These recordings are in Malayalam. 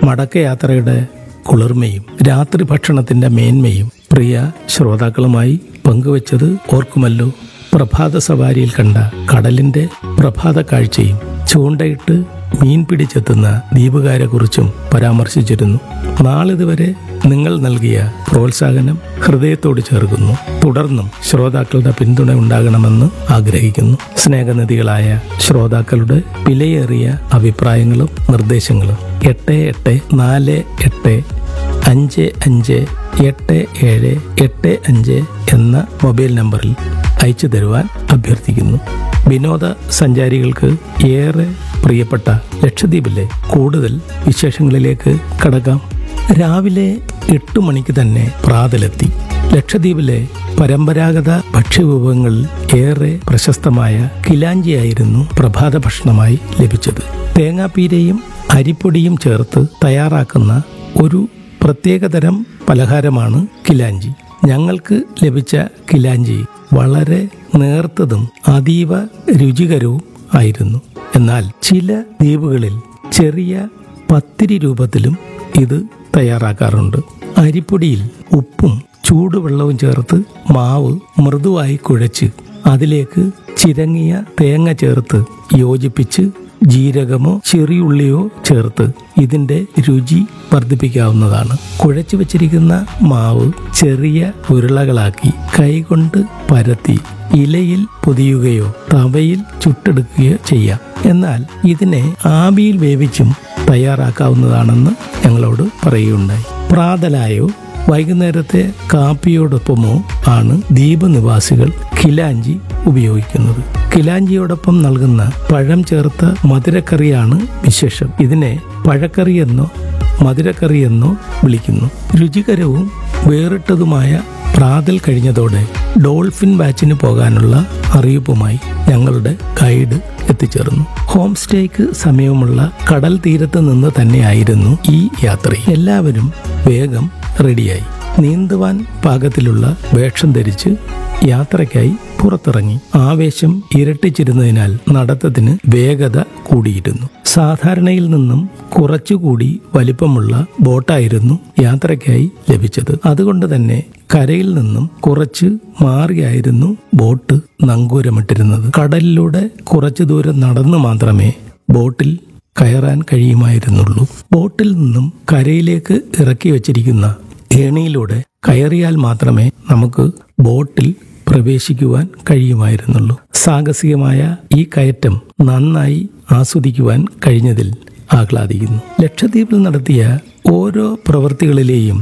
മടക്കയാത്രയുടെ കുളിർമയും രാത്രി ഭക്ഷണത്തിന്റെ മേന്മയും പ്രിയ ശ്രോതാക്കളുമായി പങ്കുവച്ചത് ഓർക്കുമല്ലോ പ്രഭാത സവാരിയിൽ കണ്ട കടലിന്റെ പ്രഭാത കാഴ്ചയും ചൂണ്ടയിട്ട് മീൻ പിടിച്ചെത്തുന്ന ദ്വീപുകാരെക്കുറിച്ചും പരാമർശിച്ചിരുന്നു നാളിതുവരെ നിങ്ങൾ നൽകിയ പ്രോത്സാഹനം ഹൃദയത്തോട് ചേർക്കുന്നു തുടർന്നും ശ്രോതാക്കളുടെ പിന്തുണ ഉണ്ടാകണമെന്ന് ആഗ്രഹിക്കുന്നു സ്നേഹനിധികളായ ശ്രോതാക്കളുടെ വിലയേറിയ അഭിപ്രായങ്ങളും നിർദ്ദേശങ്ങളും എട്ട് എട്ട് നാല് എട്ട് അഞ്ച് അഞ്ച് എട്ട് ഏഴ് എട്ട് അഞ്ച് എന്ന മൊബൈൽ നമ്പറിൽ അയച്ചു തരുവാൻ അഭ്യർത്ഥിക്കുന്നു വിനോദ സഞ്ചാരികൾക്ക് ഏറെ പ്രിയപ്പെട്ട ലക്ഷദ്വീപിലെ കൂടുതൽ വിശേഷങ്ങളിലേക്ക് കടക്കാം രാവിലെ എട്ട് മണിക്ക് തന്നെ പ്രാതലെത്തി ലക്ഷദ്വീപിലെ പരമ്പരാഗത ഭക്ഷ്യവിഭവങ്ങളിൽ ഏറെ പ്രശസ്തമായ കിലാഞ്ചിയായിരുന്നു പ്രഭാത ഭക്ഷണമായി ലഭിച്ചത് തേങ്ങാപ്പീരയും അരിപ്പൊടിയും ചേർത്ത് തയ്യാറാക്കുന്ന ഒരു പ്രത്യേകതരം പലഹാരമാണ് കിലാഞ്ചി ഞങ്ങൾക്ക് ലഭിച്ച കിലാഞ്ചി വളരെ നേർത്തതും അതീവ രുചികരവും ആയിരുന്നു എന്നാൽ ചില ദ്വീപുകളിൽ ചെറിയ പത്തിരി രൂപത്തിലും ഇത് തയ്യാറാക്കാറുണ്ട് അരിപ്പൊടിയിൽ ഉപ്പും ചൂടുവെള്ളവും ചേർത്ത് മാവ് മൃദുവായി കുഴച്ച് അതിലേക്ക് ചിരങ്ങിയ തേങ്ങ ചേർത്ത് യോജിപ്പിച്ച് ജീരകമോ ചെറിയുള്ളിയോ ചേർത്ത് ഇതിന്റെ രുചി വർദ്ധിപ്പിക്കാവുന്നതാണ് കുഴച്ചു വച്ചിരിക്കുന്ന മാവ് ചെറിയ ഉരുളകളാക്കി കൈകൊണ്ട് പരത്തി ഇലയിൽ പൊതിയുകയോ തവയിൽ ചുട്ടെടുക്കുകയോ ചെയ്യാം എന്നാൽ ഇതിനെ ആവിയിൽ വേവിച്ചും തയ്യാറാക്കാവുന്നതാണെന്ന് ഞങ്ങളോട് പറയുകയുണ്ടായി പ്രാതലായോ വൈകുന്നേരത്തെ കാപ്പിയോടൊപ്പമോ ആണ് ദ്വീപ് നിവാസികൾ കിലാഞ്ചി ഉപയോഗിക്കുന്നത് കിലാഞ്ചിയോടൊപ്പം നൽകുന്ന പഴം ചേർത്ത മധുരക്കറിയാണ് വിശേഷം ഇതിനെ പഴക്കറി എന്നോ മധുരക്കറി എന്നോ വിളിക്കുന്നു രുചികരവും വേറിട്ടതുമായ പ്രാതൽ കഴിഞ്ഞതോടെ ഡോൾഫിൻ ബാച്ചിന് പോകാനുള്ള അറിയിപ്പുമായി ഞങ്ങളുടെ ഗൈഡ് എത്തിച്ചേർന്നു ഹോം സ്റ്റേക്ക് സമയമുള്ള കടൽ തീരത്ത് നിന്ന് തന്നെയായിരുന്നു ഈ യാത്ര എല്ലാവരും വേഗം റെഡിയായി നീന്തുവാൻ പാകത്തിലുള്ള വേഷം ധരിച്ച് യാത്രയ്ക്കായി പുറത്തിറങ്ങി ആവേശം ഇരട്ടിച്ചിരുന്നതിനാൽ നടത്തത്തിന് വേഗത കൂടിയിരുന്നു സാധാരണയിൽ നിന്നും കുറച്ചുകൂടി വലിപ്പമുള്ള ബോട്ടായിരുന്നു യാത്രയ്ക്കായി ലഭിച്ചത് അതുകൊണ്ട് തന്നെ കരയിൽ നിന്നും കുറച്ച് മാറിയായിരുന്നു ബോട്ട് നങ്കൂരമിട്ടിരുന്നത് കടലിലൂടെ കുറച്ചു ദൂരം നടന്നു മാത്രമേ ബോട്ടിൽ കയറാൻ കഴിയുമായിരുന്നുള്ളൂ ബോട്ടിൽ നിന്നും കരയിലേക്ക് ഇറക്കി വച്ചിരിക്കുന്ന ഏണിയിലൂടെ കയറിയാൽ മാത്രമേ നമുക്ക് ബോട്ടിൽ പ്രവേശിക്കുവാൻ കഴിയുമായിരുന്നുള്ളൂ സാഹസികമായ ഈ കയറ്റം നന്നായി ആസ്വദിക്കുവാൻ കഴിഞ്ഞതിൽ ആഹ്ലാദിക്കുന്നു ലക്ഷദ്വീപിൽ നടത്തിയ ഓരോ പ്രവൃത്തികളിലെയും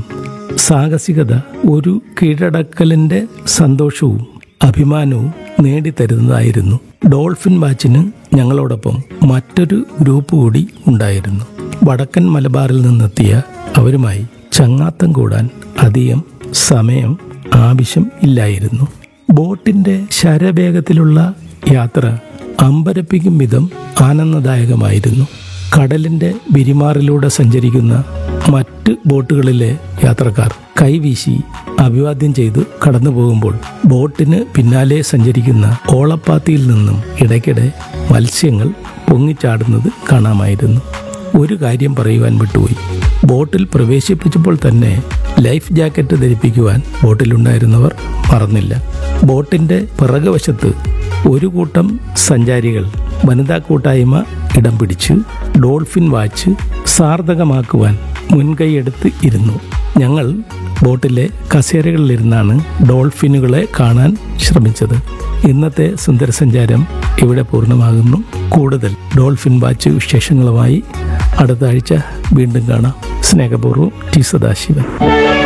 സാഹസികത ഒരു കീഴടക്കലിന്റെ സന്തോഷവും അഭിമാനവും നേടിത്തരുന്നതായിരുന്നു ഡോൾഫിൻ വാച്ചിന് ഞങ്ങളോടൊപ്പം മറ്റൊരു ഗ്രൂപ്പ് കൂടി ഉണ്ടായിരുന്നു വടക്കൻ മലബാറിൽ നിന്നെത്തിയ അവരുമായി ചങ്ങാത്തം കൂടാൻ അധികം സമയം ആവശ്യം ഇല്ലായിരുന്നു ബോട്ടിന്റെ ശരവേഗത്തിലുള്ള യാത്ര അമ്പരപ്പിക്കും വിധം ആനന്ദദായകമായിരുന്നു കടലിന്റെ വിരിമാറിലൂടെ സഞ്ചരിക്കുന്ന മറ്റ് ബോട്ടുകളിലെ യാത്രക്കാർ കൈവീശി അഭിവാദ്യം ചെയ്ത് കടന്നു പോകുമ്പോൾ ബോട്ടിന് പിന്നാലെ സഞ്ചരിക്കുന്ന ഓളപ്പാത്തിയിൽ നിന്നും ഇടയ്ക്കിടെ മത്സ്യങ്ങൾ പൊങ്ങിച്ചാടുന്നത് കാണാമായിരുന്നു ഒരു കാര്യം പറയുവാൻ വിട്ടുപോയി ബോട്ടിൽ പ്രവേശിപ്പിച്ചപ്പോൾ തന്നെ ലൈഫ് ജാക്കറ്റ് ധരിപ്പിക്കുവാൻ ബോട്ടിലുണ്ടായിരുന്നവർ മറന്നില്ല ബോട്ടിന്റെ പിറകുവശത്ത് ഒരു കൂട്ടം സഞ്ചാരികൾ വനിതാ കൂട്ടായ്മ ഇടം പിടിച്ച് ഡോൾഫിൻ വാച്ച് സാർത്ഥകമാക്കുവാൻ മുൻകൈയെടുത്ത് ഇരുന്നു ഞങ്ങൾ ബോട്ടിലെ കസേരകളിലിരുന്നാണ് ഡോൾഫിനുകളെ കാണാൻ ശ്രമിച്ചത് ഇന്നത്തെ സുന്ദരസഞ്ചാരം ഇവിടെ പൂർണ്ണമാകുന്നു കൂടുതൽ ഡോൾഫിൻ വാച്ച് വിശേഷങ്ങളുമായി അടുത്ത ആഴ്ച വീണ്ടും കാണാം സ്നേഹപൂർവ്വം ടി സദാശിവൻ